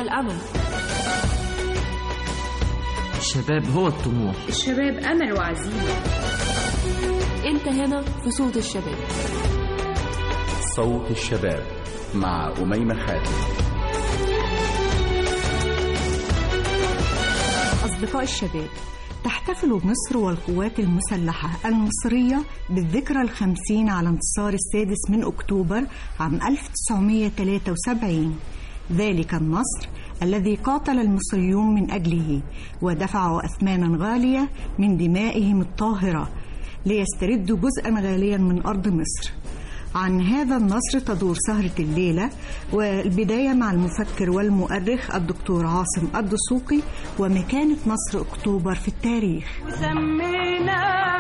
الأمل الشباب هو الطموح الشباب أمل وعزيمة أنت هنا في صوت الشباب صوت الشباب مع أميمة خالد أصدقاء الشباب تحتفل مصر والقوات المسلحة المصرية بالذكرى الخمسين على انتصار السادس من أكتوبر عام 1973 ذلك النصر الذي قاتل المصريون من أجله ودفعوا أثمانا غالية من دمائهم الطاهرة ليستردوا جزءا غاليا من أرض مصر عن هذا النصر تدور سهرة الليلة والبداية مع المفكر والمؤرخ الدكتور عاصم الدسوقي ومكانة نصر أكتوبر في التاريخ وسمينا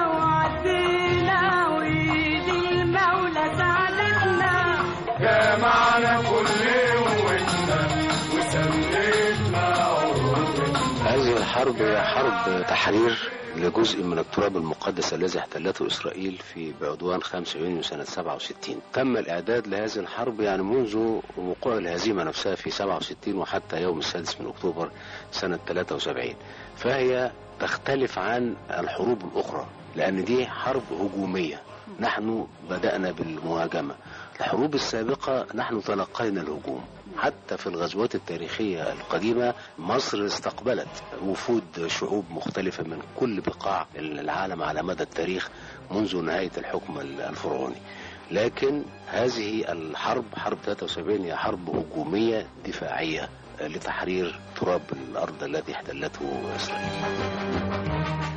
وعدينا وإيد المولى ساعدتنا جمعنا كل قوتنا وسميتنا عروتنا هذه الحرب هي حرب تحرير لجزء من التراب المقدس الذي احتلته إسرائيل في بعدوان 5 يونيو سنة 67 تم الإعداد لهذه الحرب يعني منذ وقوع الهزيمة نفسها في 67 وحتى يوم السادس من أكتوبر سنة 73 فهي تختلف عن الحروب الأخرى لأن دي حرب هجومية نحن بدأنا بالمهاجمة الحروب السابقة نحن تلقينا الهجوم حتى في الغزوات التاريخية القديمة مصر استقبلت وفود شعوب مختلفة من كل بقاع العالم على مدى التاريخ منذ نهاية الحكم الفرعوني لكن هذه الحرب حرب 73 هي حرب هجومية دفاعية لتحرير تراب الأرض الذي احتلته إسرائيل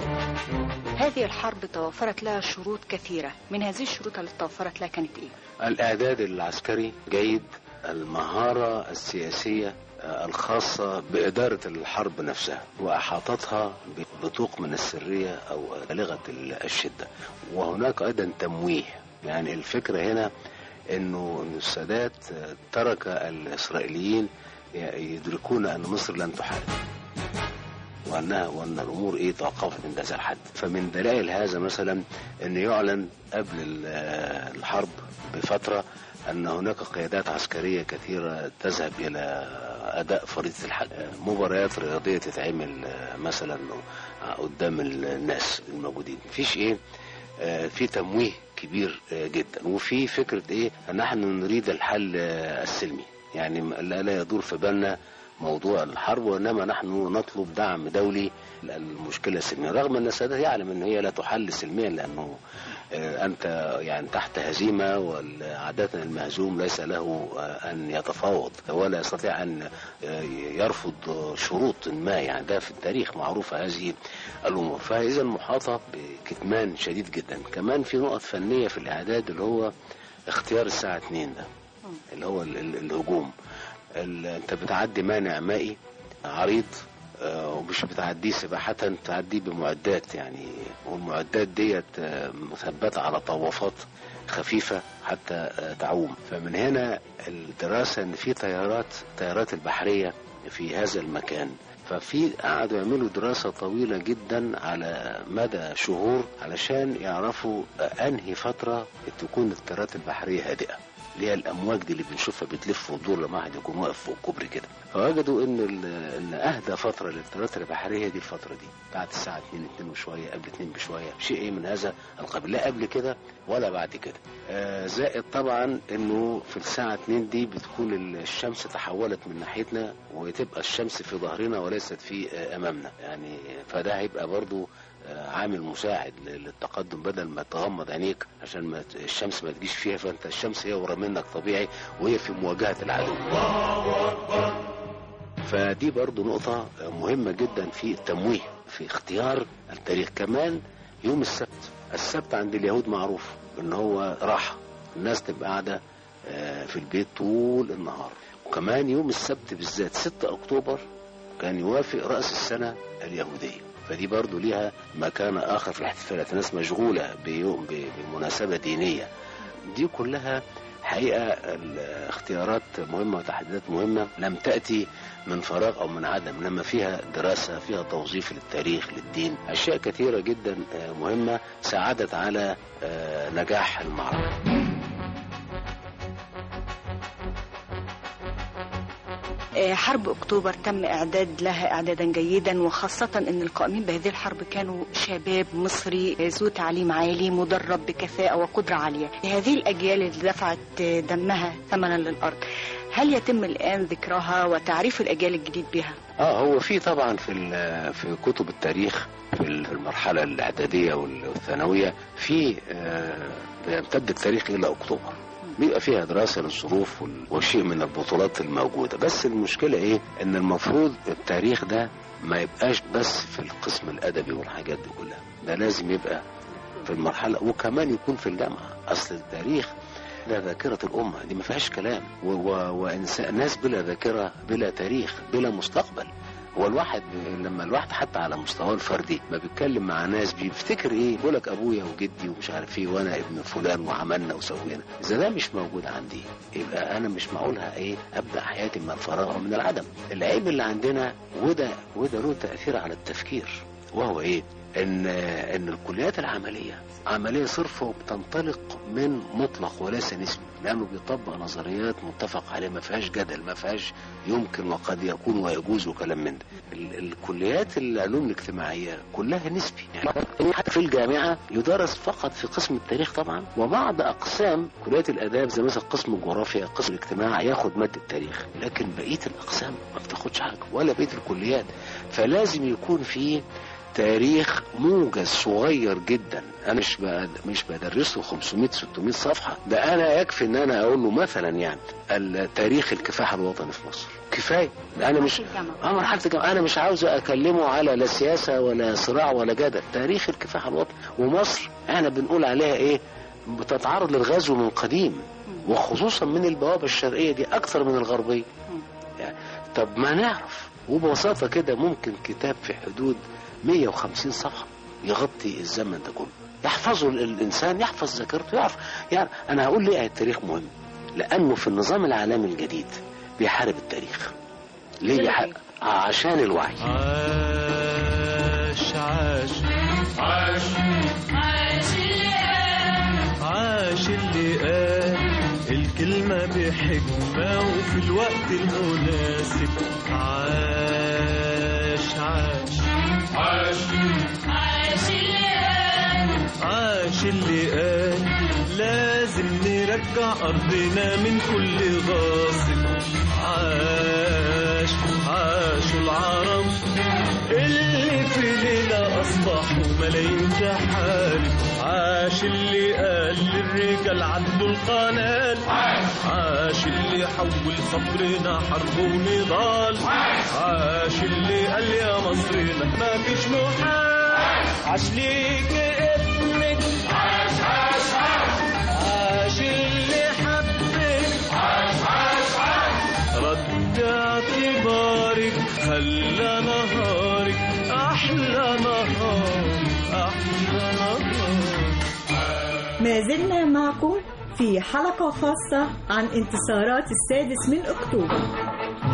هذه الحرب توفرت لها شروط كثيرة من هذه الشروط اللي توفرت لها كانت إيه؟ الإعداد العسكري جيد المهارة السياسية الخاصة بإدارة الحرب نفسها وأحاطتها بطوق من السرية أو بالغة الشدة وهناك أيضا تمويه يعني الفكرة هنا أنه السادات ترك الإسرائيليين يدركون أن مصر لن تحارب وانها وان الامور ايه توقفت عند هذا الحد فمن دلائل هذا مثلا ان يعلن قبل الحرب بفتره ان هناك قيادات عسكريه كثيره تذهب الى اداء فريضه الحج مباريات رياضيه تتعمل مثلا قدام الناس الموجودين مفيش ايه في تمويه كبير جدا وفي فكره ايه ان نحن نريد الحل السلمي يعني لا يدور في بالنا موضوع الحرب وانما نحن نطلب دعم دولي للمشكله السلميه رغم ان السادات يعلم ان هي لا تحل سلميا لانه انت يعني تحت هزيمه وعاده المهزوم ليس له ان يتفاوض ولا يستطيع ان يرفض شروط ما يعني ده في التاريخ معروفه هذه الامور فاذا محاطه بكتمان شديد جدا كمان في نقط فنيه في الاعداد اللي هو اختيار الساعه 2 ده اللي هو الهجوم انت بتعدي مانع مائي عريض ومش بتعديه سباحة بتعديه بمعدات يعني والمعدات ديت مثبتة على طوافات خفيفة حتى تعوم فمن هنا الدراسة ان في طيارات طيارات البحرية في هذا المكان ففي قعدوا يعملوا دراسة طويلة جدا على مدى شهور علشان يعرفوا انهي فترة تكون الطيارات البحرية هادئة اللي هي الامواج دي اللي بنشوفها بتلف وتدور لما واحد يكون واقف فوق كوبري كده فوجدوا ان ان اهدى فتره للطيارات البحريه هي دي الفتره دي بعد الساعه 2 2 وشويه قبل 2 بشويه شيء ايه من هذا القبيل لا قبل كده ولا بعد كده آه زائد طبعا انه في الساعه 2 دي بتكون الشمس تحولت من ناحيتنا وتبقى الشمس في ظهرنا وليست في آه امامنا يعني فده هيبقى برضو عامل مساعد للتقدم بدل ما تغمض عينيك عشان ما الشمس ما تجيش فيها فانت الشمس هي ورا منك طبيعي وهي في مواجهه العدو. فدي برضو نقطة مهمة جدا في التمويه في اختيار التاريخ كمان يوم السبت السبت عند اليهود معروف ان هو راحة الناس تبقى قاعدة في البيت طول النهار وكمان يوم السبت بالذات 6 اكتوبر كان يوافق رأس السنة اليهودية فدي برضو ليها مكان آخر في الاحتفالات الناس مشغولة بيوم بمناسبة دينية دي كلها حقيقة الاختيارات مهمة وتحديدات مهمة لم تأتي من فراغ أو من عدم لما فيها دراسة فيها توظيف للتاريخ للدين أشياء كثيرة جدا مهمة ساعدت على نجاح المعركة آه، حرب أكتوبر تم إعداد لها إعدادا جيدا وخاصة أن القائمين بهذه الحرب كانوا شباب مصري آه، ذو تعليم عالي مدرب بكفاءة وقدرة عالية هذه الأجيال اللي دفعت آه، دمها ثمنا للأرض هل يتم الآن ذكرها وتعريف الأجيال الجديد بها؟ اه هو في طبعا في ال- في كتب التاريخ في ال- في المرحله الاعداديه وال- والثانويه في آه، بيمتد التاريخ الى اكتوبر بيبقى فيها دراسه للظروف وال- وشيء من البطولات الموجوده بس المشكله ايه ان المفروض التاريخ ده ما يبقاش بس في القسم الادبي والحاجات دي كلها ده لازم يبقى في المرحله وكمان يكون في الجامعه اصل التاريخ ده ذاكرة الأمة دي ما فيهاش كلام و- و- وإنسان ناس بلا ذاكرة بلا تاريخ بلا مستقبل هو الواحد لما الواحد حتى على مستواه الفردي ما بيتكلم مع ناس بيفتكر ايه بيقول لك ابويا وجدي ومش عارف ايه وانا ابن فلان وعملنا وسوينا اذا ده مش موجود عندي يبقى انا مش معقولها ايه ابدا حياتي من الفراغ ومن العدم العيب اللي عندنا وده وده له تاثير على التفكير وهو ايه ان ان الكليات العمليه عمليه صرف وبتنطلق من مطلق وليس نسبي لانه بيطبق نظريات متفق عليها ما فيهاش جدل ما فيهاش يمكن وقد يكون ويجوز وكلام من ده ال- الكليات العلوم الاجتماعيه كلها نسبي يعني حتى في الجامعه يدرس فقط في قسم التاريخ طبعا وبعض اقسام كليات الاداب زي مثلا قسم الجغرافيا قسم الاجتماع ياخد ماده التاريخ لكن بقيه الاقسام ما بتاخدش حاجه ولا بقيه الكليات فلازم يكون في تاريخ موجز صغير جدا انا مش بقى مش بدرسه 500 600 صفحه ده انا يكفي ان انا اقول له مثلا يعني التاريخ الكفاح الوطني في مصر كفايه انا مش اه مرحله الجامعه انا مش عاوز اكلمه على لا سياسه ولا صراع ولا جدل تاريخ الكفاح الوطني ومصر احنا بنقول عليها ايه بتتعرض للغزو من قديم وخصوصا من البوابه الشرقيه دي اكثر من الغربيه يعني طب ما نعرف وببساطه كده ممكن كتاب في حدود 150 صفحه يغطي الزمن ده كله يحفظه ال- الانسان يحفظ ذاكرته يعرف يعني انا هقول ليه التاريخ مهم لانه في النظام العالمي الجديد بيحارب التاريخ ليه بيحارب عشان الوعي عاش عاش عاش عاش اللي قال الكلمة بحكمة وفي الوقت المناسب عاش عاش عاش عاش اللي قال لازم نرجع أرضنا من كل غاصب عاش عاشوا العرب اللي في ليلة أصبحوا ملايين تحارب عاش اللي قال للرجال عدوا القنال عاش اللي حول صبرنا حرب ونضال عاش اللي قال يا مصرنا ما فيش محال عاش ليك ابنك عاش عاش عاش عاش اللي حبك عاش عاش عاش رد اعتبارك خلى نهارك احلى نهار احلى نهار ما زلنا معكم في حلقة خاصة عن انتصارات السادس من أكتوبر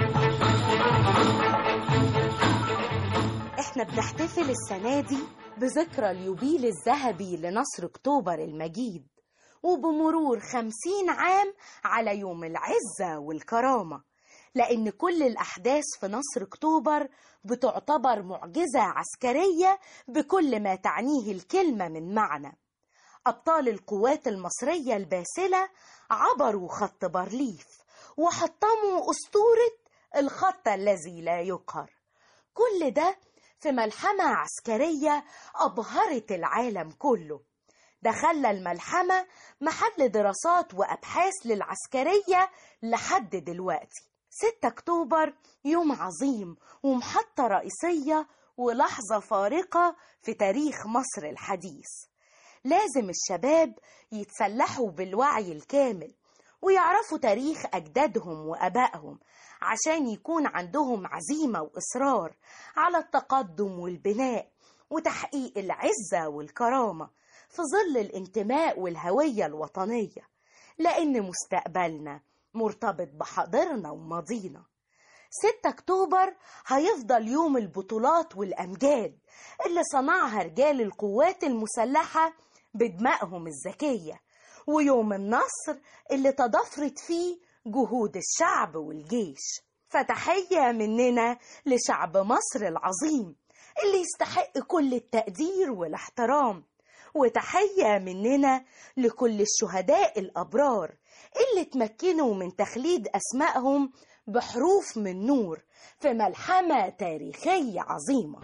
احنا بنحتفل السنة دي بذكرى اليوبيل الذهبي لنصر اكتوبر المجيد وبمرور خمسين عام على يوم العزة والكرامة لأن كل الأحداث في نصر اكتوبر بتعتبر معجزة عسكرية بكل ما تعنيه الكلمة من معنى أبطال القوات المصرية الباسلة عبروا خط بارليف وحطموا أسطورة الخط الذي لا يقهر كل ده في ملحمة عسكرية أبهرت العالم كله ده خلى الملحمة محل دراسات وأبحاث للعسكرية لحد دلوقتي 6 أكتوبر يوم عظيم ومحطة رئيسية ولحظة فارقة في تاريخ مصر الحديث لازم الشباب يتسلحوا بالوعي الكامل ويعرفوا تاريخ أجدادهم وأبائهم عشان يكون عندهم عزيمة وإصرار على التقدم والبناء وتحقيق العزة والكرامة في ظل الانتماء والهوية الوطنية لأن مستقبلنا مرتبط بحاضرنا وماضينا 6 أكتوبر هيفضل يوم البطولات والأمجاد اللي صنعها رجال القوات المسلحة بدمائهم الذكية ويوم النصر اللي تضافرت فيه جهود الشعب والجيش فتحية مننا لشعب مصر العظيم اللي يستحق كل التقدير والاحترام وتحية مننا لكل الشهداء الأبرار اللي تمكنوا من تخليد أسمائهم بحروف من نور في ملحمة تاريخية عظيمة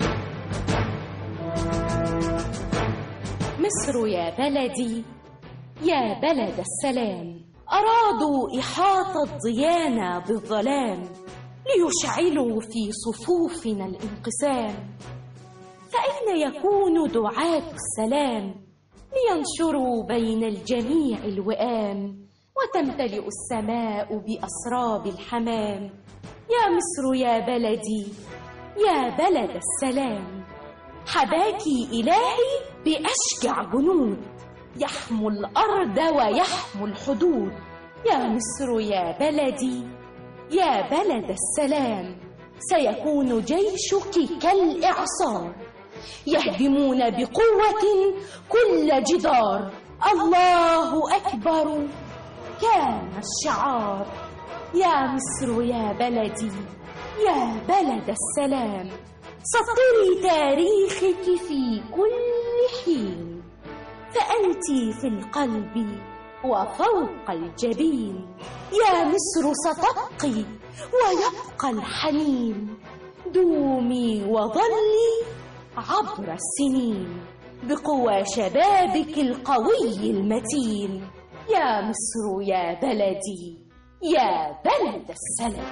مصر يا بلدي يا بلد السلام أرادوا إحاطة ضيانا بالظلام ليشعلوا في صفوفنا الانقسام فأين يكون دعاة السلام لينشروا بين الجميع الوئام وتمتلئ السماء بأسراب الحمام يا مصر يا بلدي يا بلد السلام حباكي إلهي بأشجع جنود يحمو الأرض ويحمو الحدود يا مصر يا بلدي يا بلد السلام سيكون جيشك كالإعصار يهدمون بقوة كل جدار الله أكبر كان الشعار يا مصر يا بلدي يا بلد السلام سطري تاريخك في كل حين فأنت في القلب وفوق الجبين يا مصر ستبقي ويبقى الحنين دومي وظلي عبر السنين بقوى شبابك القوي المتين يا مصر يا بلدي يا بلد السلام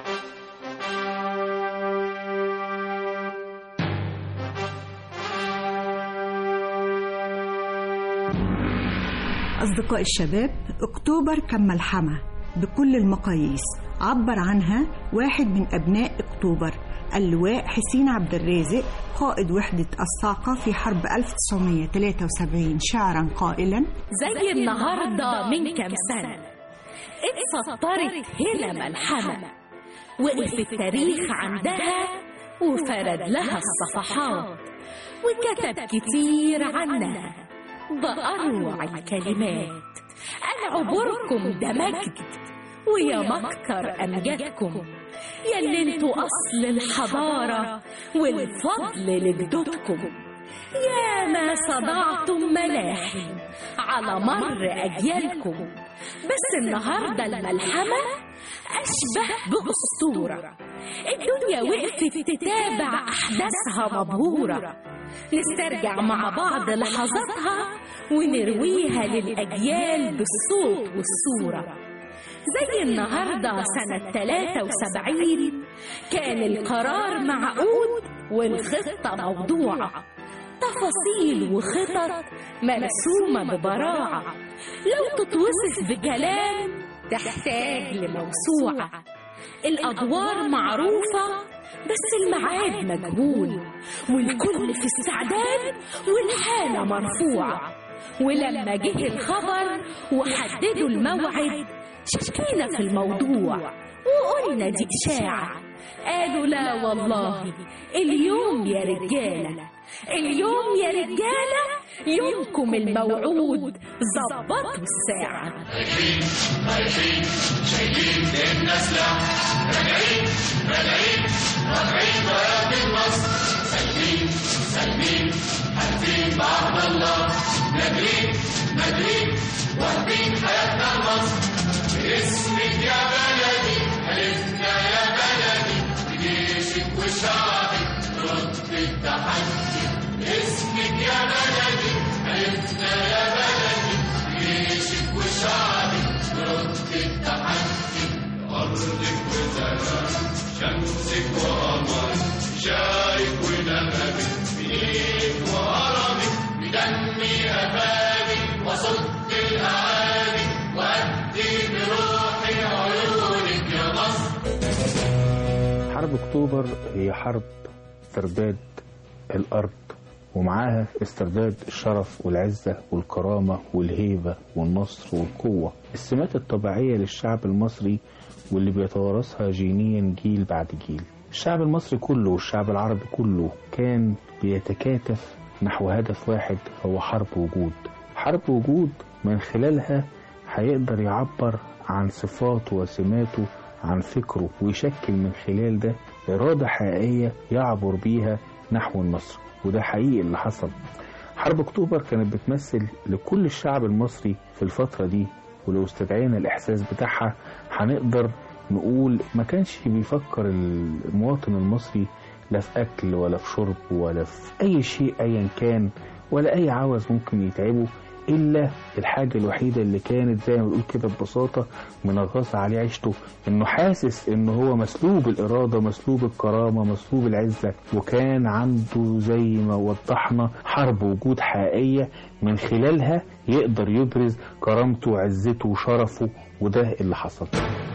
أصدقاء الشباب أكتوبر كان ملحمة بكل المقاييس عبر عنها واحد من أبناء أكتوبر اللواء حسين عبد الرازق قائد وحدة الصاعقة في حرب 1973 شعرا قائلا زي النهاردة من كام سنة اتسطرت هنا ملحمة وقف التاريخ عندها وفرد لها الصفحات وكتب كتير عنها بأروع الكلمات أنا عبوركم ده مجد ويا مكتر أمجادكم يلي انتوا أصل الحضارة والفضل لجدودكم يا ما صنعتم ملاحم على مر أجيالكم بس النهاردة الملحمة أشبه بأسطورة الدنيا وقفت تتابع أحداثها مبهورة نسترجع مع بعض لحظاتها ونرويها للأجيال بالصوت والصورة زي النهاردة سنة 73 كان القرار معقود والخطة موضوعة تفاصيل وخطط مرسومة ببراعة لو تتوصف بكلام تحتاج لموسوعة الأدوار معروفة بس الميعاد مجهول والكل في استعداد والحالة مرفوعة ولما جه الخبر وحددوا الموعد شكينا في الموضوع وقلنا دي إشاعة قالوا لا والله اليوم يا رجالة اليوم يا رجالة يومكم الموعود ظبطوا الساعة رايحين رايحين شايلين ديننا سلاح راجعين راجعين راجعين بلد مصر سالمين سالمين حالفين بعهد الله نادرين نادرين واهبين حياتنا لمصر باسمك يا بلدي حلفنا يا بلدي بجيشك وشعبك رد التحدي باسمك يا بلدي حلفنا يا بلدي بجيشك وشعبك رد التحدي أرضك وزرعك شمسك وقمرك شايك ونغمك بإيدك وهرمك بدمي أفادك وصد الأعادي وأدي بروحي عيونك يا مصر حرب اكتوبر هي حرب استرداد الارض ومعاها استرداد الشرف والعزة والكرامة والهيبة والنصر والقوة السمات الطبيعية للشعب المصري واللي بيتوارثها جينيا جيل بعد جيل الشعب المصري كله والشعب العربي كله كان بيتكاتف نحو هدف واحد هو حرب وجود حرب وجود من خلالها هيقدر يعبر عن صفاته وسماته عن فكره ويشكل من خلال ده إرادة حقيقية يعبر بيها نحو النصر وده حقيقي اللي حصل حرب أكتوبر كانت بتمثل لكل الشعب المصري في الفترة دي ولو استدعينا الإحساس بتاعها هنقدر نقول ما كانش بيفكر المواطن المصري لا في أكل ولا في شرب ولا في أي شيء أيا كان ولا أي عوز ممكن يتعبه إلا الحاجة الوحيدة اللي كانت زي ما بنقول كده ببساطة منغصة عليه عيشته إنه حاسس إنه هو مسلوب الإرادة مسلوب الكرامة مسلوب العزة وكان عنده زي ما وضحنا حرب وجود حقيقية من خلالها يقدر يبرز كرامته وعزته وشرفه وده اللي حصل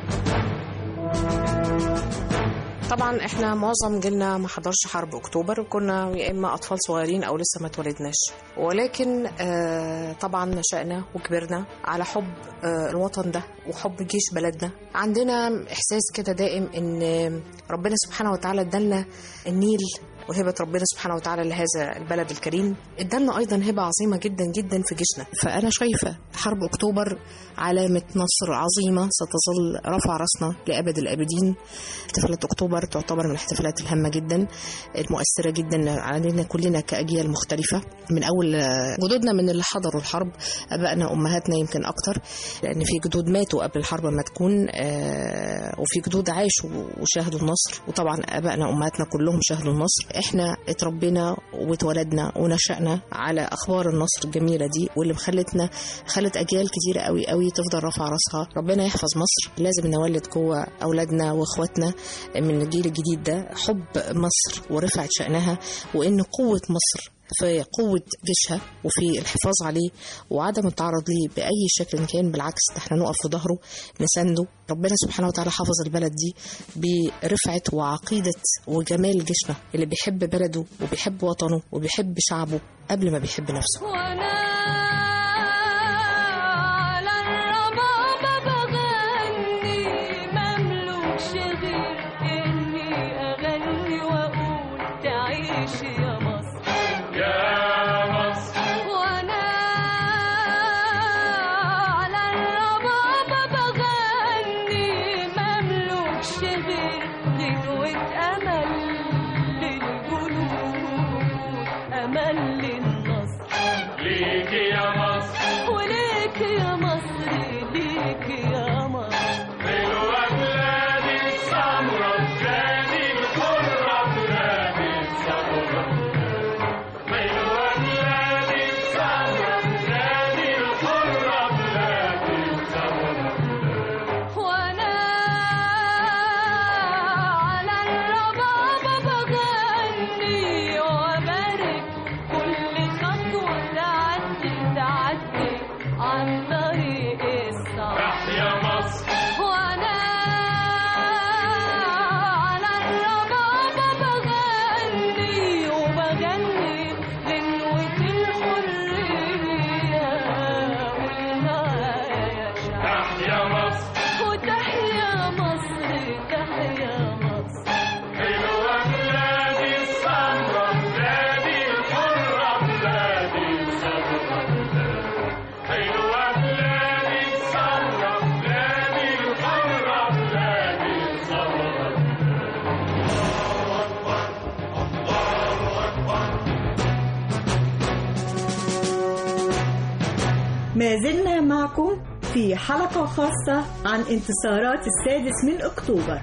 طبعا احنا معظم جيلنا ما حضرش حرب اكتوبر وكنا يا اما اطفال صغيرين او لسه ما اتولدناش ولكن آه طبعا نشأنا وكبرنا على حب آه الوطن ده وحب جيش بلدنا عندنا احساس كده دائم ان ربنا سبحانه وتعالى ادالنا النيل وهبة ربنا سبحانه وتعالى لهذا البلد الكريم ادالنا ايضا هبة عظيمة جدا جدا في جيشنا فانا شايفة حرب اكتوبر علامة نصر عظيمة ستظل رفع راسنا لابد الابدين احتفالات اكتوبر تعتبر من الاحتفالات الهامة جدا المؤثرة جدا علينا كلنا كاجيال مختلفة من اول جدودنا من اللي حضروا الحرب ابائنا امهاتنا يمكن اكتر لان في جدود ماتوا قبل الحرب ما تكون وفي جدود عاشوا وشاهدوا النصر وطبعا ابائنا امهاتنا كلهم شاهدوا النصر احنا اتربينا واتولدنا ونشأنا على اخبار النصر الجميله دي واللي خلتنا خلت اجيال كتيره قوي قوي تفضل رافعه راسها ربنا يحفظ مصر لازم نولد جوه اولادنا واخواتنا من الجيل الجديد ده حب مصر ورفعه شأنها وان قوه مصر في قوة جيشها وفي الحفاظ عليه وعدم التعرض ليه بأي شكل كان بالعكس احنا نقف في ظهره نسنده ربنا سبحانه وتعالى حافظ البلد دي برفعة وعقيدة وجمال جيشنا اللي بيحب بلده وبيحب وطنه وبيحب شعبه قبل ما بيحب نفسه وانا على الربابة بغني مملوكش غير اني اغني واقول تعيش يا مصر يا مصر وانا على الربابة بغني مملوكش غير غنوة امل للجنود امل للنصر ليك يا مصر وليك يا مصر ليك يا مصر حلوة بلادي السمرة بلادي الحرة بلادي السمرة حلوة بلادي السمرة بلادي الحرة بلادي السمرة وانا على الربابة بغني وبارك كل خطوة تعدي تعدي عن طريق الصعب تحيا مصر وانا على الربابة بغني وبغني غنوة الحرية قولها يا شعب تحيا مصر وتحيا مصر تحيا مصر حلوة بلادي السمرة بلادي الحرة بلادي السمرة حلوة بلادي السمرة بلادي الحرة بلادي السمرة ما زلنا معكم في حلقة خاصة عن انتصارات السادس من أكتوبر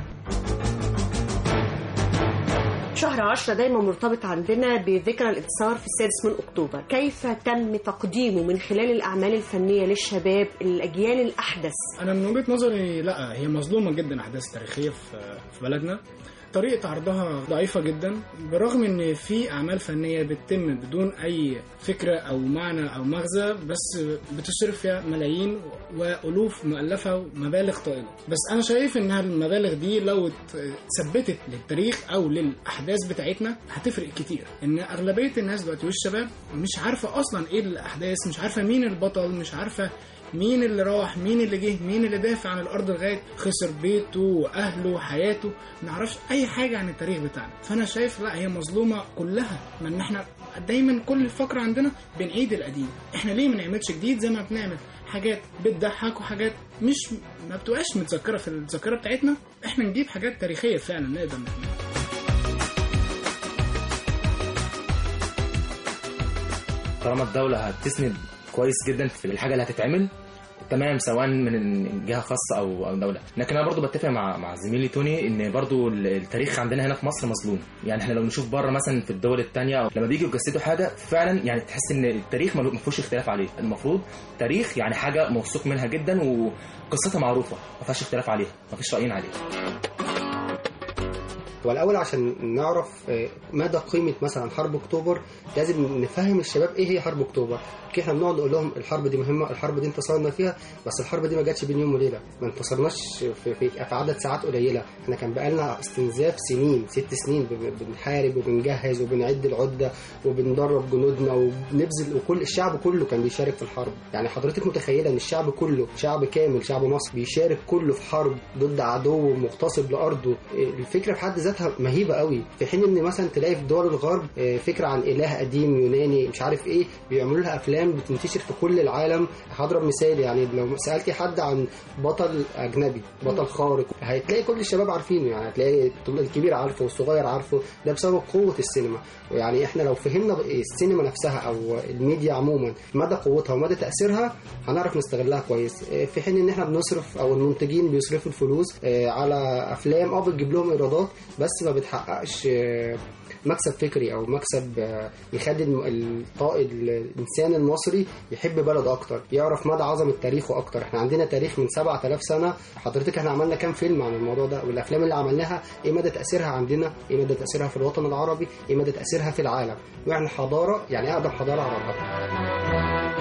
شهر عشرة دايما مرتبط عندنا بذكرى الانتصار في السادس من أكتوبر كيف تم تقديمه من خلال الأعمال الفنية للشباب الأجيال الأحدث انا من وجهه نظري لا هي مظلومه جدا احداث تاريخيه في في بلدنا طريقة عرضها ضعيفة جدا بالرغم ان في اعمال فنية بتتم بدون اي فكرة او معنى او مغزى بس بتصرف فيها ملايين والوف مؤلفة ومبالغ طائلة بس انا شايف انها المبالغ دي لو اتثبتت للتاريخ او للاحداث بتاعتنا هتفرق كتير ان اغلبية الناس دلوقتي والشباب مش عارفة اصلا ايه الاحداث مش عارفة مين البطل مش عارفة مين اللي راح مين اللي جه مين اللي دافع عن الارض لغايه خسر بيته واهله وحياته ما نعرفش اي حاجه عن التاريخ بتاعنا فانا شايف لا هي مظلومه كلها ما ان احنا دايما كل فقره عندنا بنعيد القديم احنا ليه ما نعملش جديد زي ما بنعمل حاجات بتضحك وحاجات مش ما بتبقاش متذكره في الذاكره بتاعتنا احنا نجيب حاجات تاريخيه فعلا نقدر نعملها طالما الدولة هتسند كويس جدا في الحاجة اللي هتتعمل تمام سواء من جهة خاصة أو أو دولة لكن أنا برضو بتفق مع مع زميلي توني إن برضو التاريخ عندنا هنا في مصر مظلوم يعني إحنا لو نشوف بره مثلا في الدول التانية لما بيجوا يجسدوا حاجة فعلا يعني تحس إن التاريخ ما فيهوش اختلاف عليه المفروض تاريخ يعني حاجة موثوق منها جدا وقصتها معروفة ما فيهاش اختلاف عليها ما فيش رأيين عليها والأول عشان نعرف آه، مدى قيمة مثلا حرب أكتوبر لازم نفهم الشباب إيه هي حرب أكتوبر كده احنا بنقعد نقول لهم الحرب دي مهمة الحرب دي انتصرنا فيها بس الحرب دي ما جاتش بين يوم وليلة ما انتصرناش في, في, في عدد ساعات قليلة احنا كان بقالنا استنزاف سنين ست سنين ب- بنحارب وبنجهز وبنعد العدة وبندرب جنودنا وبنبذل وكل الشعب كله كان بيشارك في الحرب يعني حضرتك متخيلة ان الشعب كله شعب كامل شعب مصر بيشارك كله في حرب ضد عدو مغتصب لأرضه الفكرة في حد ذاتها مهيبة قوي في حين ان مثلا تلاقي في دول الغرب آه، فكرة عن إله قديم يوناني مش عارف ايه بيعملوا لها افلام بتنتشر في كل العالم هضرب مثال يعني لو سألتي حد عن بطل اجنبي بطل خارق هتلاقي كل الشباب عارفينه يعني هتلاقي الكبير عارفه والصغير عارفه ده بسبب قوة السينما يعني احنا لو فهمنا السينما نفسها او الميديا عموما مدى قوتها ومدى تأثيرها هنعرف نستغلها كويس آه، في حين ان احنا بنصرف او المنتجين بيصرفوا الفلوس آه، على افلام اه بتجيب لهم ايرادات بس ما بتحققش آه، مكسب فكري او مكسب آه، يخلي الم- الطائد الانسان المصري يحب بلده اكتر يعرف مدى عظمه تاريخه اكتر احنا عندنا تاريخ من 7000 سنه حضرتك احنا عملنا كام فيلم عن الموضوع ده والافلام اللي عملناها ايه مدى تاثيرها عندنا ايه مدى تاثيرها في الوطن العربي ايه مدى تاثيرها في العالم واحنا حضاره يعني اقدم حضاره على الارض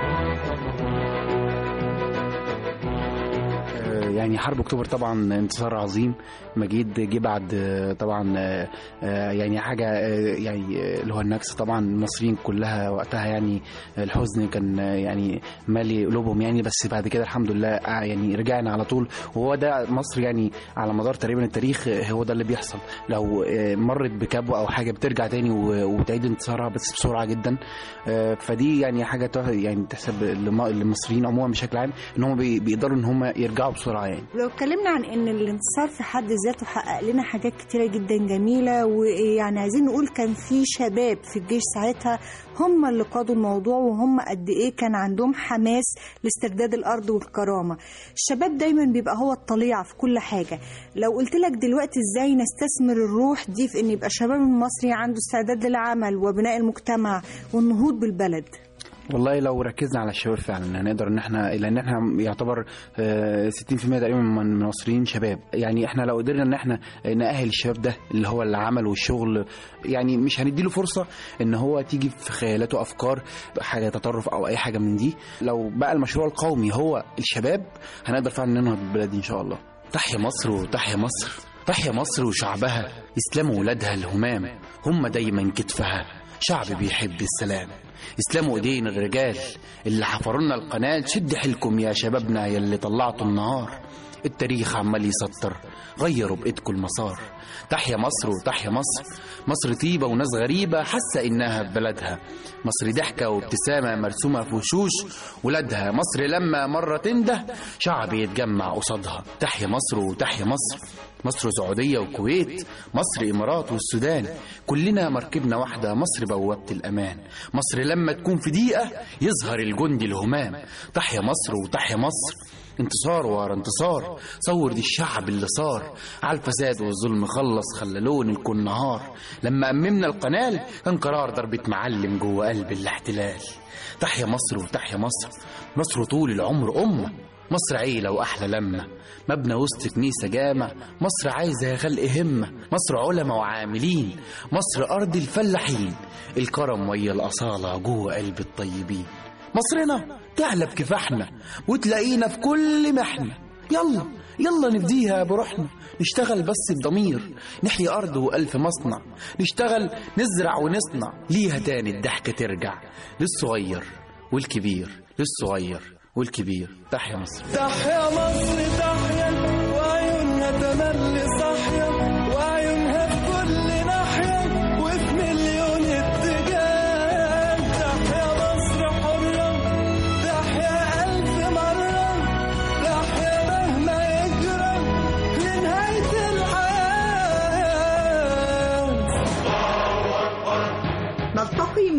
يعني حرب اكتوبر طبعا انتصار عظيم مجيد جه بعد آه، طبعا آه، آه، يعني حاجه آه، يعني آه، اللي هو النكسه طبعا المصريين كلها وقتها يعني الحزن كان آه، يعني مالي قلوبهم يعني بس بعد كده الحمد لله آه، يعني رجعنا على طول وهو ده مصر يعني على مدار تقريبا التاريخ آه، هو ده اللي بيحصل لو آه، مرت بكبوه او حاجه بترجع تاني و- وبتعيد انتصارها بس بسرعه جدا آه، فدي يعني حاجه تح- يعني تحسب للم- للمصريين عموما بشكل عام ان هم بي- بيقدروا ان هم يرجعوا بسرعه يعني لو اتكلمنا عن ان الانتصار في حد ذاته حقق لنا حاجات كتيره جدا جميله ويعني عايزين نقول كان في شباب في الجيش ساعتها هم اللي قادوا الموضوع وهم قد ايه كان عندهم حماس لاسترداد الارض والكرامه الشباب دايما بيبقى هو الطليعه في كل حاجه لو قلت لك دلوقتي ازاي نستثمر الروح دي في ان يبقى الشباب المصري عنده استعداد للعمل وبناء المجتمع والنهوض بالبلد والله لو ركزنا على الشباب فعلا هنقدر ان احنا لان احنا يعتبر آه، 60% تقريبا من المصريين شباب يعني احنا لو قدرنا ان احنا نأهل الشباب ده اللي هو العمل والشغل يعني مش هنديله فرصة ان هو تيجي في خيالاته افكار حاجة تطرف او اي حاجة من دي لو بقى المشروع القومي هو الشباب هنقدر فعلا ننهض البلد دي ان شاء الله تحيا مصر وتحيا مصر تحيا مصر وشعبها اسلام ولادها الهمام هم دايما كتفها شعب بيحب السلام اسلام ايدين الرجال اللي حفروا لنا القناه شد حيلكم يا شبابنا يا اللي طلعتوا النهار التاريخ عمال يسطر غيروا بايدكم المسار تحيا مصر وتحيا مصر مصر طيبه وناس غريبه حاسه انها في بلدها مصر ضحكه وابتسامه مرسومه في وشوش ولادها مصر لما مره تنده شعب يتجمع قصادها تحيا مصر وتحيا مصر مصر سعودية وكويت مصر إمارات والسودان كلنا مركبنا واحدة مصر بوابة الأمان مصر لما تكون في دقيقة يظهر الجندي الهمام تحيا مصر وتحيا مصر انتصار ورا انتصار صور دي الشعب اللي صار على الفساد والظلم خلص خلى لون الكون نهار لما أممنا القنال كان قرار ضربة معلم جوه قلب الاحتلال تحيا مصر وتحيا مصر مصر طول العمر أمة مصر عيلة وأحلى لمة مبنى وسط كنيسة جامع مصر عايزة يا خلق همة مصر علماء وعاملين مصر أرض الفلاحين الكرم ويا الأصالة جوه قلب الطيبين مصرنا تعلى بكفاحنا وتلاقينا في كل محنة يلا يلا نفديها بروحنا نشتغل بس بضمير نحيي أرض وألف مصنع نشتغل نزرع ونصنع ليها تاني الضحكة ترجع للصغير والكبير للصغير والكبير تحيا مصر تحيا مصر تحيا وعيونها تملي صاحية وعيونها في كل ناحية وفي مليون اتجاه تحيا مصر حرة تحيا ألف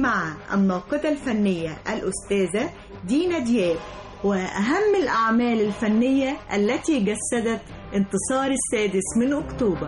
مع الناقدة الفنية الأستاذة دينا دياب وأهم الأعمال الفنية التي جسدت انتصار السادس من أكتوبر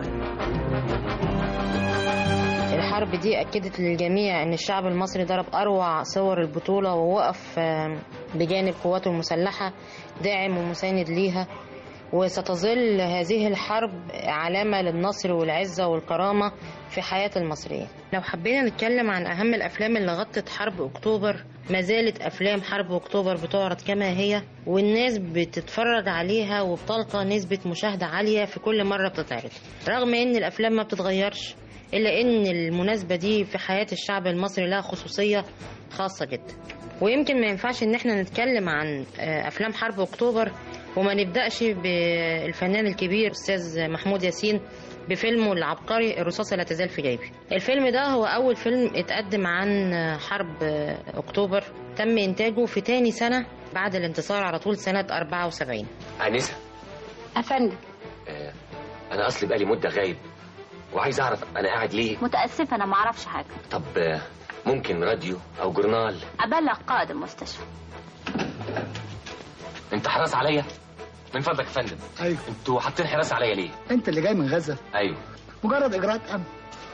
الحرب دي أكدت للجميع أن الشعب المصري ضرب أروع صور البطولة ووقف آم، بجانب قواته المسلحة داعم ومساند ليها وستظل هذه الحرب علامة للنصر والعزة والكرامة في حياة المصريين لو حبينا نتكلم عن أهم الأفلام اللي غطت حرب أكتوبر ما زالت أفلام حرب أكتوبر بتعرض كما هي والناس بتتفرج عليها وبتلقى نسبة مشاهدة عالية في كل مرة بتتعرض رغم أن الأفلام ما بتتغيرش إلا أن المناسبة دي في حياة الشعب المصري لها خصوصية خاصة جدا ويمكن ما ينفعش ان احنا نتكلم عن آه، افلام حرب اكتوبر وما نبداش بالفنان الكبير استاذ محمود ياسين بفيلمه العبقري الرصاصة لا تزال في جيبي الفيلم ده هو اول فيلم اتقدم عن آه، حرب آه، اكتوبر تم انتاجه في تاني سنة بعد الانتصار على طول سنة 74 أنسة أفندم آه، أنا أصلي بقالي مدة غايب وعايز أعرف أنا قاعد ليه متأسفة أنا معرفش حاجة طب آه، ممكن راديو أو جورنال أبلغ قائد المستشفى أنت حراس عليا من فضلك يا فندم ايوه أنتوا حاطين حراس عليا ليه انت اللي جاي من غزه أيوه مجرد اجراءات امن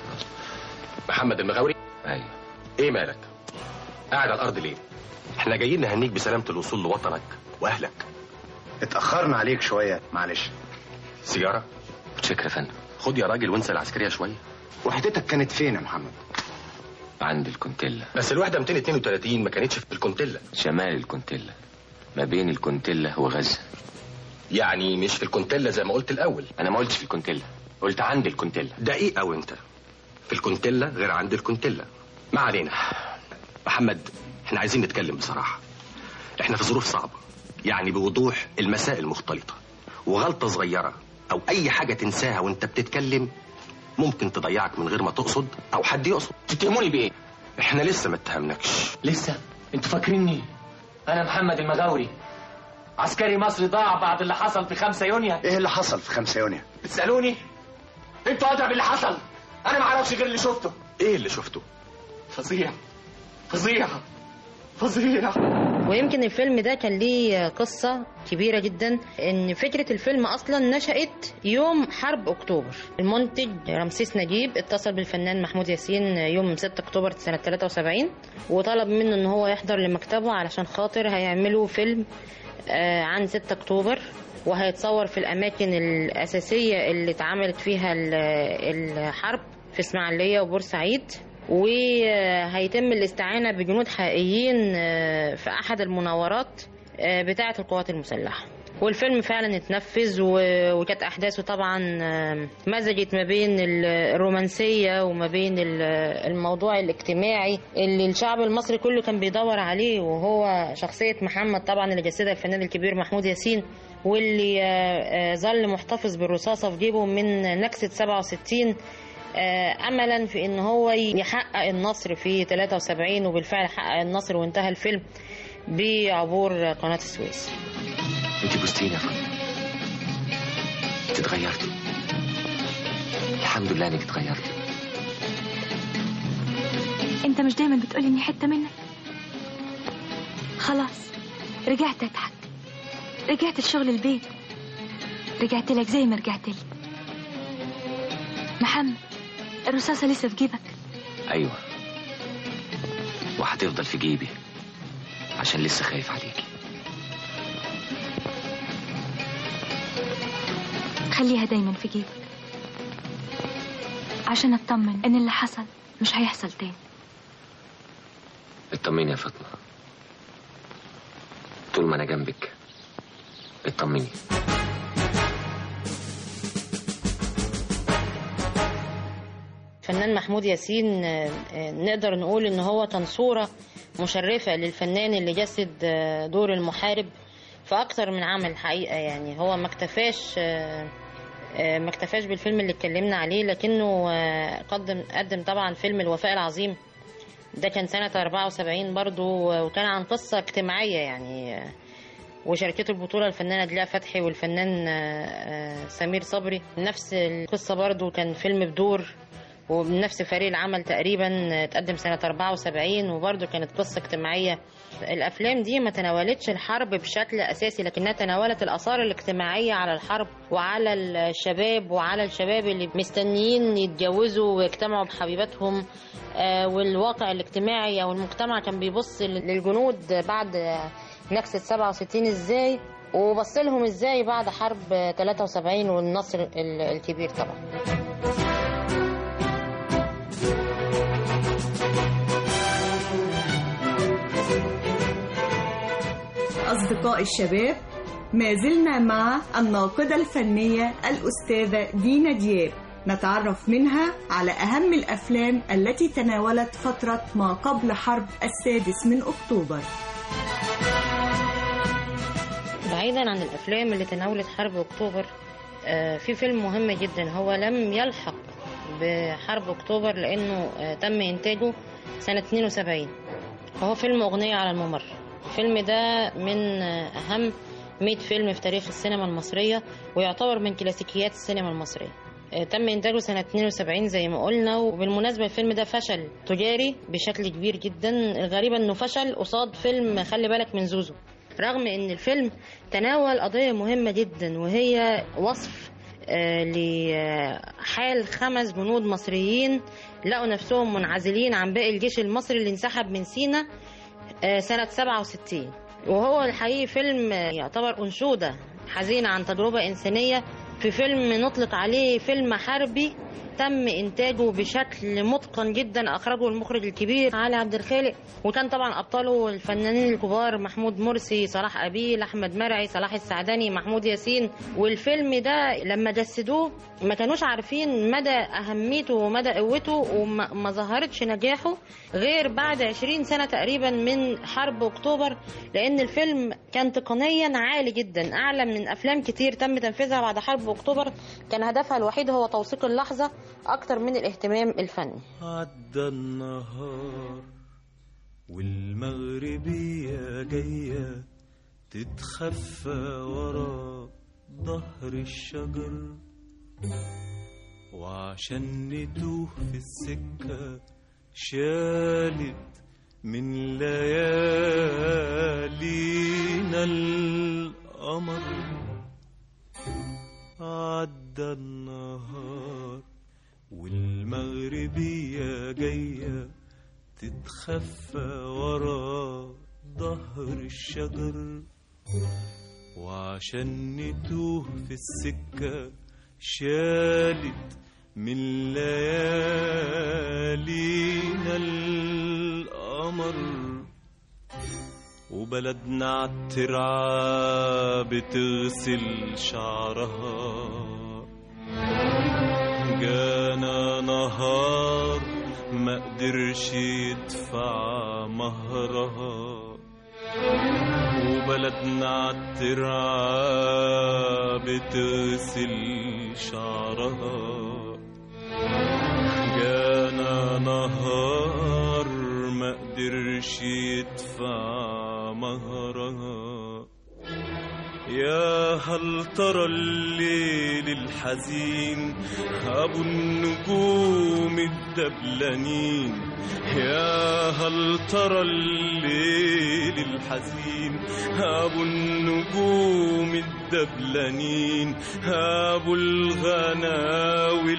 محمد المغاوري أيوه إيه مالك قاعد على الأرض ليه احنا جايين نهنيك بسلامة الوصول لوطنك وأهلك اتأخرنا عليك شوية معلش سيجارة متشكر يا فندم خد يا راجل وانسى العسكرية شوية وحدتك كانت فين يا محمد عند الكونتيلا بس الوحدة 232 ما كانتش في الكونتيلا شمال الكونتيلا ما بين الكونتيلا وغزة يعني مش في الكونتيلا زي ما قلت الأول أنا ما قلتش في الكونتيلا قلت عند الكونتيلا دقيق أو أنت في الكونتيلا غير عند الكونتيلا ما علينا محمد احنا عايزين نتكلم بصراحة احنا في ظروف صعبة يعني بوضوح المسائل مختلطة وغلطة صغيرة أو أي حاجة تنساها وأنت بتتكلم ممكن تضيعك من غير ما تقصد أو حد يقصد تتهموني بإيه؟ احنا لسه ما اتهمناكش لسه انتوا فاكريني انا محمد المغاوري عسكري مصري ضاع بعد اللي حصل في 5 يونيو ايه اللي حصل في 5 يونيو بتسالوني انتوا ادرى باللي حصل انا ما اعرفش غير اللي شفته ايه اللي شفته فظيع فظيع فظيع ويمكن الفيلم ده كان ليه قصة كبيرة جدا ان فكرة الفيلم اصلا نشأت يوم حرب اكتوبر المنتج رمسيس نجيب اتصل بالفنان محمود ياسين يوم 6 اكتوبر سنة 73 وطلب منه ان هو يحضر لمكتبه علشان خاطر هيعملوا فيلم آه، عن 6 اكتوبر وهيتصور في الاماكن الاساسية اللي اتعملت فيها ال- الحرب في اسماعيلية وبورسعيد وهيتم الاستعانة بجنود حقيقيين آه، في أحد المناورات آه، بتاعة القوات المسلحة والفيلم فعلا اتنفذ و- وكانت أحداثه طبعا آه، مزجت ما بين ال- الرومانسية وما بين ال- الموضوع الاجتماعي اللي الشعب المصري كله كان بيدور عليه وهو شخصية محمد طبعا اللي جسدها الفنان الكبير محمود ياسين واللي آه، آه، ظل محتفظ بالرصاصة في جيبه من نكسة 67 آه، املا في ان هو يحقق النصر في 73 وبالفعل حقق النصر وانتهى الفيلم بعبور قناه السويس انت بوستيني يا فندم انت اتغيرتي الحمد لله انك اتغيرتي أنت مش دايما بتقولي إني حتة منك خلاص رجعت أضحك رجعت الشغل البيت رجعت لك زي ما رجعت لي محمد الرصاصة لسه في جيبك ايوه وهتفضل في جيبي عشان لسه خايف عليكي خليها دايما في جيبك عشان اطمن ان اللي حصل مش هيحصل تاني اطمني يا فاطمه طول ما انا جنبك اطمني الفنان محمود ياسين آه، آه، نقدر نقول ان هو كان صورة مشرفة للفنان اللي جسد آه، دور المحارب في اكتر من عمل حقيقة يعني هو ما اكتفاش آه، آه، ما اكتفاش بالفيلم اللي اتكلمنا عليه لكنه آه، قدم قدم طبعا فيلم الوفاء العظيم ده كان سنة 74 برضو آه، وكان عن قصة اجتماعية يعني آه، وشاركته البطولة الفنانة دليا فتحي والفنان آه، آه، سمير صبري نفس القصة برضو كان فيلم بدور وبنفس فريق العمل تقريبا اتقدم سنة 74 وبرضه كانت قصة اجتماعية الأفلام دي ما تناولتش الحرب بشكل أساسي لكنها تناولت الآثار الاجتماعية على الحرب وعلى الشباب وعلى الشباب اللي مستنيين يتجوزوا ويجتمعوا بحبيباتهم آه، والواقع الاجتماعي أو المجتمع كان بيبص للجنود بعد نكسة 67 ازاي وبص لهم ازاي بعد حرب 73 والنصر ال- الكبير طبعا أصدقاء الشباب ما زلنا مع الناقدة الفنية الأستاذة دينا دياب نتعرف منها على أهم الأفلام التي تناولت فترة ما قبل حرب السادس من أكتوبر بعيدا عن الافلام اللي تناولت حرب اكتوبر آه، في فيلم مهم جدا هو لم يلحق بحرب اكتوبر لانه آه، تم انتاجه سنة 72 وهو فيلم اغنية على الممر الفيلم ده من آه، اهم 100 فيلم في تاريخ السينما المصرية ويعتبر من كلاسيكيات السينما المصرية آه، تم انتاجه سنة 72 زي ما قلنا وبالمناسبة الفيلم ده فشل تجاري بشكل كبير جدا الغريب انه فشل قصاد فيلم خلي بالك من زوزو رغم ان الفيلم تناول قضية مهمة جدا وهي وصف آه، لحال خمس جنود مصريين لقوا نفسهم منعزلين عن باقي الجيش المصري اللي انسحب من سينا آه، سنة 67 وهو الحقيقي فيلم آه، يعتبر أنشودة حزينة عن تجربة إنسانية في فيلم نطلق عليه فيلم حربي تم إنتاجه بشكل متقن جدا أخرجه المخرج الكبير علي عبد الخالق وكان طبعا أبطاله الفنانين الكبار محمود مرسي صلاح أبيل أحمد مرعي صلاح السعداني محمود ياسين والفيلم ده لما جسدوه ما كانوش عارفين مدى أهميته ومدى قوته وما ما ظهرتش نجاحه غير بعد 20 سنة تقريبا من حرب أكتوبر لأن الفيلم كان تقنيا عالي جدا أعلى من أفلام كتير تم تنفيذها بعد حرب أكتوبر كان هدفها الوحيد هو توثيق اللحظة أكتر من الاهتمام الفني عدى النهار والمغربية جاية تتخفى ورا ظهر الشجر وعشان نتوه في السكة شالت من ليالينا القمر عدى النهار والمغربية جاية تتخفى ورا ظهر الشجر وعشان نتوه في السكة شالت من ليالينا القمر وبلدنا عالترعة بتغسل شعرها جانا نهار ما قدرش يدفع مهرها وبلدنا عالترعة بتغسل شعرها جانا نهار ما قدرش يدفع مهرها يا هل ترى الليل الحزين أبو النجوم الدبلانين يا هل ترى الليل الحزين أبو النجوم الدبلانين أبو الغناوي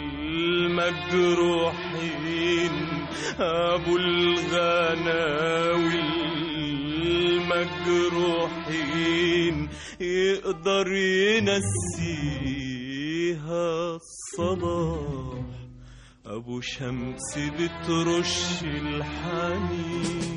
المجروحين أبو الغناوي المجروحين يقدر ينسيها الصلاح أبو شمس بترش الحنين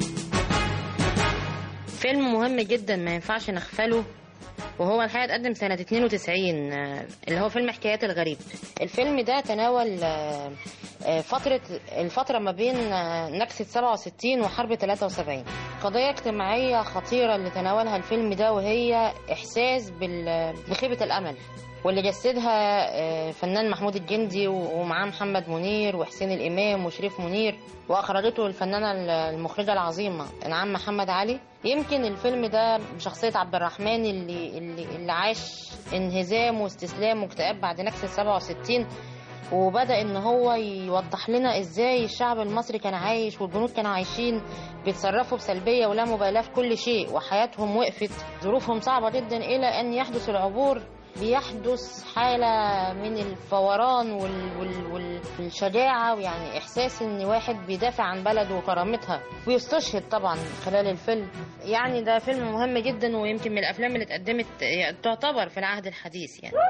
فيلم مهم جدا ما ينفعش نغفله وهو الحقيقة اتقدم سنة 92 آه، اللي هو فيلم حكايات الغريب الفيلم ده تناول آه، آه، فترة الفترة ما بين آه، نكسة 67 وحرب 73 قضية اجتماعية خطيرة اللي تناولها الفيلم ده وهي إحساس بال- بخيبة الأمل واللي جسدها آه، فنان محمود الجندي و- ومعاه محمد منير وحسين الإمام وشريف منير وأخرجته الفنانة ال- المخرجة العظيمة إنعام محمد علي يمكن الفيلم ده بشخصية عبد الرحمن اللي, اللي, اللي عاش انهزام واستسلام واكتئاب بعد نكسة 67 وبدأ ان هو يوضح لنا ازاي الشعب المصري كان عايش والجنود كانوا عايشين بيتصرفوا بسلبية ولا مبالاة في كل شيء وحياتهم وقفت ظروفهم صعبة جدا الى ان يحدث العبور بيحدث حالة من الفوران وال... وال... وال... والشجاعة ويعني إحساس إن واحد بيدافع عن بلده وكرامتها ويستشهد طبعا خلال الفيلم يعني ده فيلم مهم جدا ويمكن من الأفلام اللي اتقدمت تعتبر في العهد الحديث يعني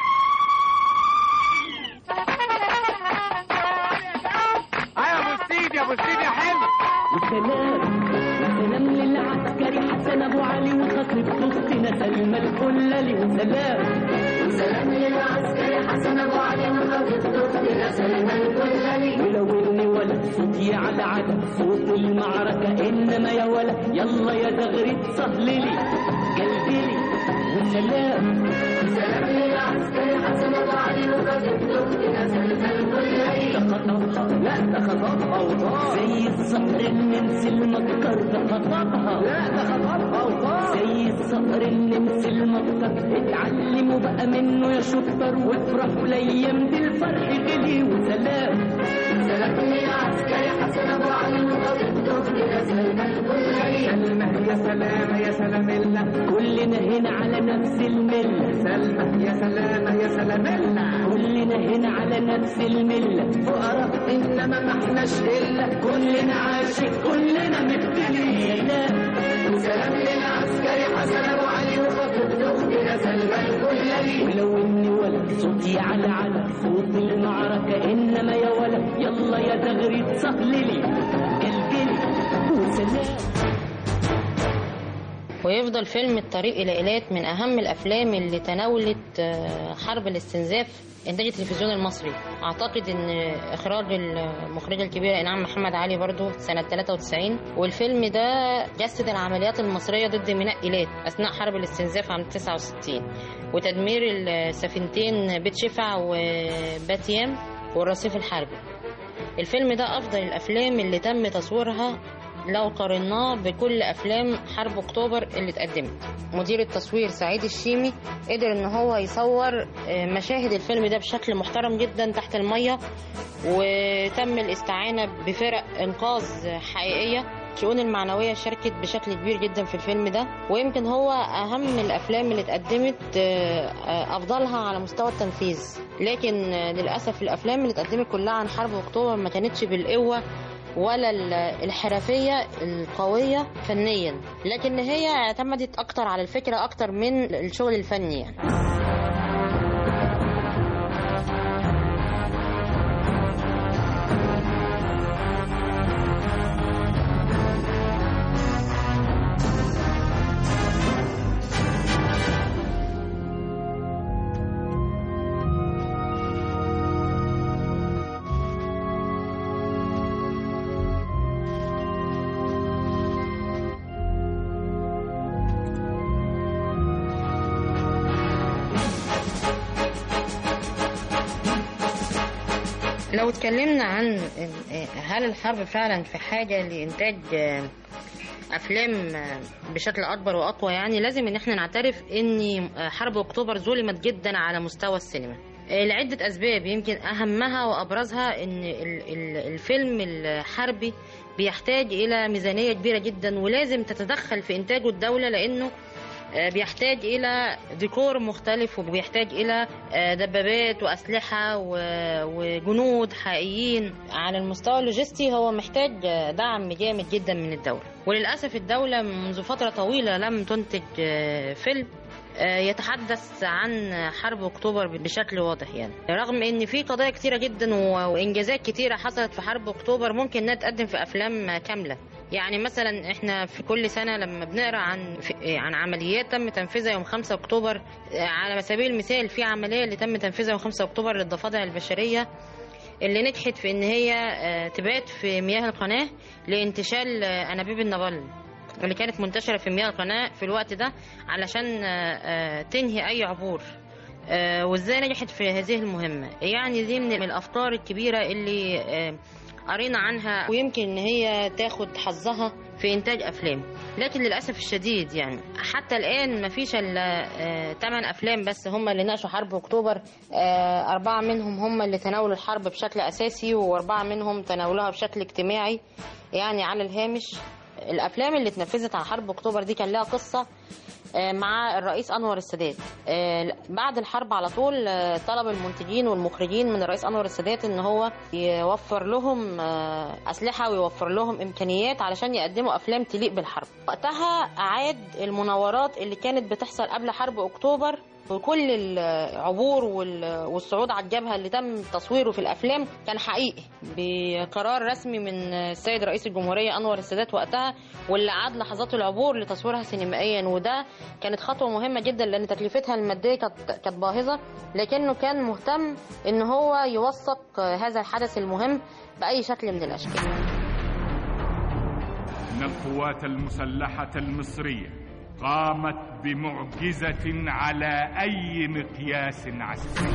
يا ابو السيد يا ابو السيد يا حلو وسلام وسلام للعسكري حسن ابو علي وخطيب اختنا سلمى الكلالي وسلام وسلام للعسكري حسن ابو علي وخطيب اختنا سلمى الكلالي ولو اني ولد صوتي على على صوت المعركه انما يا ولد يلا يا زغريت صهللي قلبي وسلام وسلام للعسكري حسن ابو علي وخطيب اختنا سلمى الكلالي ده خطبها لا ده خطبها وطار زي الصقر النمس المكر ده خطبها لا ده خطبها وطار زي الصقر النمس المكر اتعلموا بقى منه يا شطر وافرحوا الايام دي الفرح غلي وسلام سلام للعسكري حسن ابو علي وخطيب اختنا سلمى الكلالي سلمى يا سلامة يا سلام الله كلنا هنا على نفس الملة سلمى يا سلامة يا سلام الله كلنا هنا على نفس الملة فقراء انما ما احناش الا كلنا عاشق كلنا مبتلي سلام سلام للعسكري حسن ابو علي وخطيب اختنا سلمى الكلالي ولو اني ولد صوتي على على صوت المعركة انما يا ولد يلا يا تغريد صهللي قلقلي وسلام ويفضل فيلم الطريق إلى إيلات من أهم الأفلام اللي تناولت آه، حرب الاستنزاف إنتاج التلفزيون المصري أعتقد إن إخراج المخرجة الكبيرة إنعام محمد علي برضو سنة 93 والفيلم ده جسد العمليات المصرية ضد ميناء إيلات أثناء حرب الاستنزاف عام 69 وتدمير السفينتين بيت شفع وباتيام والرصيف الحربي الفيلم ده أفضل الأفلام اللي تم تصويرها لو قارناه بكل افلام حرب اكتوبر اللي اتقدمت مدير التصوير سعيد الشيمي قدر ان هو يصور آه، مشاهد الفيلم ده بشكل محترم جدا تحت المية وتم الاستعانة بفرق انقاذ حقيقية الشؤون المعنوية شاركت بشكل كبير جدا في الفيلم ده ويمكن هو أهم الأفلام اللي اتقدمت آه، آه، أفضلها على مستوى التنفيذ لكن آه، للأسف الأفلام اللي اتقدمت كلها عن حرب أكتوبر ما كانتش بالقوة ولا ال- الحرفية القوية فنيا لكن هي اعتمدت أكتر على الفكرة أكتر من الشغل الفني يعني لو اتكلمنا عن هل الحرب فعلا في حاجة لإنتاج أفلام بشكل أكبر وأقوى يعني لازم إن احنا نعترف إن حرب أكتوبر ظلمت جدا على مستوى السينما لعدة أسباب يمكن أهمها وأبرزها إن ال- ال- الفيلم الحربي بيحتاج إلى ميزانية كبيرة جدا ولازم تتدخل في إنتاجه الدولة لأنه آه، بيحتاج إلى ديكور مختلف وبيحتاج إلى آه، دبابات وأسلحة و- وجنود حقيقيين على المستوى اللوجستي هو محتاج آه، دعم جامد جدا من الدولة وللأسف الدولة منذ فترة طويلة لم تنتج آه، فيلم آه، يتحدث عن حرب اكتوبر بشكل واضح يعني رغم ان في قضايا كتيره جدا و- وانجازات كتيره حصلت في حرب اكتوبر ممكن انها تقدم في افلام كامله يعني مثلا احنا في كل سنه لما بنقرا عن في عن عمليات تم تنفيذها يوم 5 اكتوبر آه، على سبيل المثال في عمليه اللي تم تنفيذها يوم 5 اكتوبر للضفادع البشريه اللي نجحت في ان هي آه، تبات في مياه القناه لانتشال آه، انابيب النابلم اللي كانت منتشرة في مياه القناة في الوقت ده علشان آه، آه، تنهي أي عبور آه، وازاي نجحت في هذه المهمة يعني دي من الأفكار الكبيرة اللي آه، قرينا عنها ويمكن ان هي تاخد حظها في انتاج افلام لكن للاسف الشديد يعني حتى الان ما فيش الا ثمان افلام بس هم اللي ناقشوا حرب اكتوبر آه، اربعه منهم هم اللي تناولوا الحرب بشكل اساسي واربعه منهم تناولوها بشكل اجتماعي يعني على الهامش الافلام اللي اتنفذت عن حرب اكتوبر دي كان لها قصه آه، مع الرئيس انور السادات آه، بعد الحرب على طول آه، طلب المنتجين والمخرجين من الرئيس انور السادات ان هو يوفر لهم آه، اسلحه ويوفر لهم امكانيات علشان يقدموا افلام تليق بالحرب وقتها اعاد المناورات اللي كانت بتحصل قبل حرب اكتوبر وكل العبور وال- والصعود على الجبهه اللي تم تصويره في الافلام كان حقيقي بقرار رسمي من السيد رئيس الجمهوريه انور السادات وقتها واللي عاد لحظات العبور لتصويرها سينمائيا وده كانت خطوه مهمه جدا لان تكلفتها الماديه كانت كانت باهظه لكنه كان مهتم ان هو يوثق هذا الحدث المهم باي شكل من الاشكال إن القوات المسلحة المصرية قامت بمعجزة على أي مقياس عسكري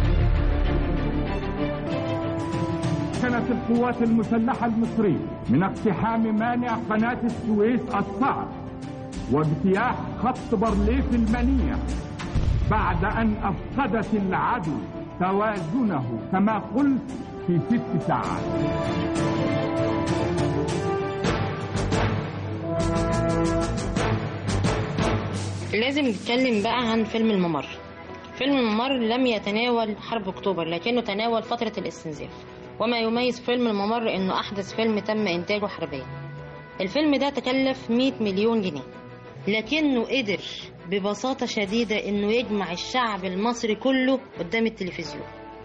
كانت القوات المسلحة المصرية من اقتحام مانع قناة السويس الصعب واجتياح خط بارليف المنيع بعد أن أفقدت العدو توازنه كما قلت في ست ساعات لازم نتكلم بقى عن فيلم الممر فيلم الممر لم يتناول حرب اكتوبر لكنه تناول فترة الاستنزاف وما يميز فيلم الممر انه احدث فيلم تم انتاجه حربيا الفيلم ده تكلف 100 مليون جنيه لكنه قدر ببساطة شديدة انه يجمع الشعب المصري كله قدام التلفزيون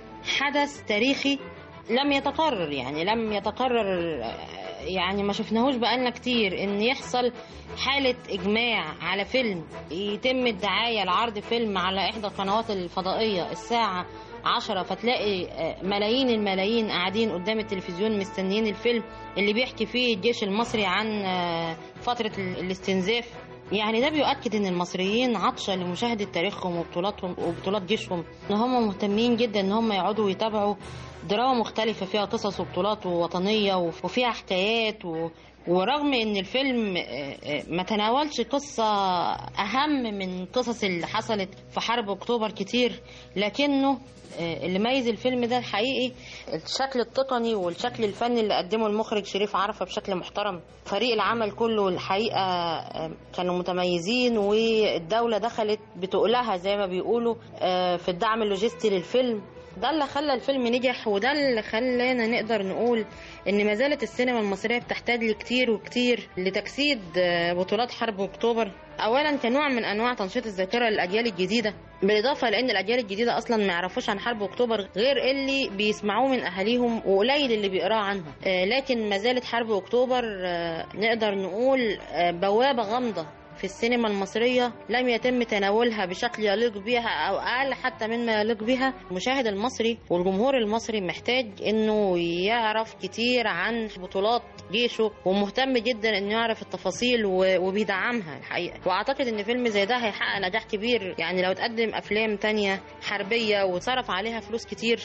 حدث تاريخي لم يتكرر يعني لم يتكرر يعني ما شفناهوش بقالنا كتير ان يحصل حالة اجماع على فيلم يتم الدعاية لعرض فيلم على احدى القنوات الفضائية الساعة عشرة فتلاقي ملايين الملايين قاعدين قدام التلفزيون مستنيين الفيلم اللي بيحكي فيه الجيش المصري عن فترة الاستنزاف يعني ده بيؤكد ان المصريين عطشة لمشاهدة تاريخهم وبطولاتهم وبطولات جيشهم ان هم مهتمين جدا ان هم يقعدوا ويتابعوا دراما مختلفة فيها قصص وبطولات ووطنية وفيها حكايات و... ورغم ان الفيلم ما تناولش قصة اهم من قصص اللي حصلت في حرب اكتوبر كتير لكنه اللي ميز الفيلم ده الحقيقي الشكل التقني والشكل الفني اللي قدمه المخرج شريف عرفة بشكل محترم فريق العمل كله الحقيقة كانوا متميزين والدولة دخلت بتقلها زي ما بيقولوا في الدعم اللوجستي للفيلم ده اللي خلى الفيلم نجح وده اللي خلانا نقدر نقول ان ما زالت السينما المصريه بتحتاج لكتير وكتير لتجسيد بطولات حرب اكتوبر اولا كنوع من انواع تنشيط الذاكره للاجيال الجديده بالاضافه لان الاجيال الجديده اصلا ما يعرفوش عن حرب اكتوبر غير اللي بيسمعوه من اهاليهم وقليل اللي بيقراه عنهم لكن ما زالت حرب اكتوبر نقدر نقول بوابه غامضه في السينما المصرية لم يتم تناولها بشكل يليق بها أو أقل حتى مما يليق بها المشاهد المصري والجمهور المصري محتاج إنه يعرف كتير عن بطولات جيشه ومهتم جدا إنه يعرف التفاصيل وبيدعمها الحقيقة وأعتقد إن فيلم زي ده هيحقق نجاح كبير يعني لو تقدم أفلام تانية حربية وصرف عليها فلوس كتير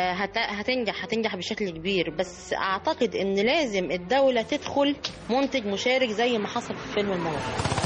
هتنجح هتنجح بشكل كبير بس أعتقد إن لازم الدولة تدخل منتج مشارك زي ما حصل في فيلم الموت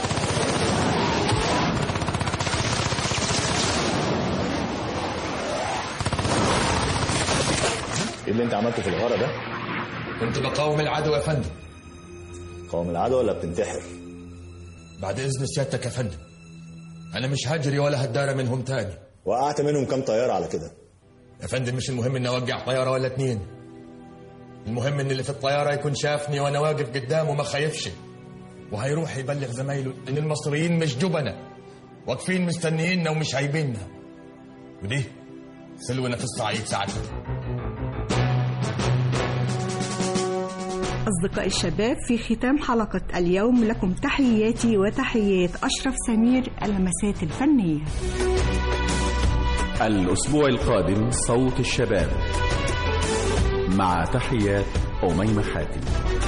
ايه اللي انت عملته في الغارة ده؟ كنت بقاوم العدو يا فندم قوم العدو ولا بتنتحر؟ بعد اذن سيادتك يا فندم انا مش هجري ولا هتدارى منهم تاني وقعت منهم كام طيارة على كده؟ يا فندم مش المهم اني اوقع طيارة ولا اتنين المهم ان اللي في الطيارة يكون شافني وانا واقف قدامه ما خايفش وهيروح يبلغ زمايله ان المصريين مش جبنة واقفين مستنييننا ومش عايبيننا ودي سلوى نفس صعيد ساعتها أصدقاء الشباب في ختام حلقة اليوم لكم تحياتي وتحيات أشرف سمير اللمسات الفنية الأسبوع القادم صوت الشباب مع تحيات أميمة حاتم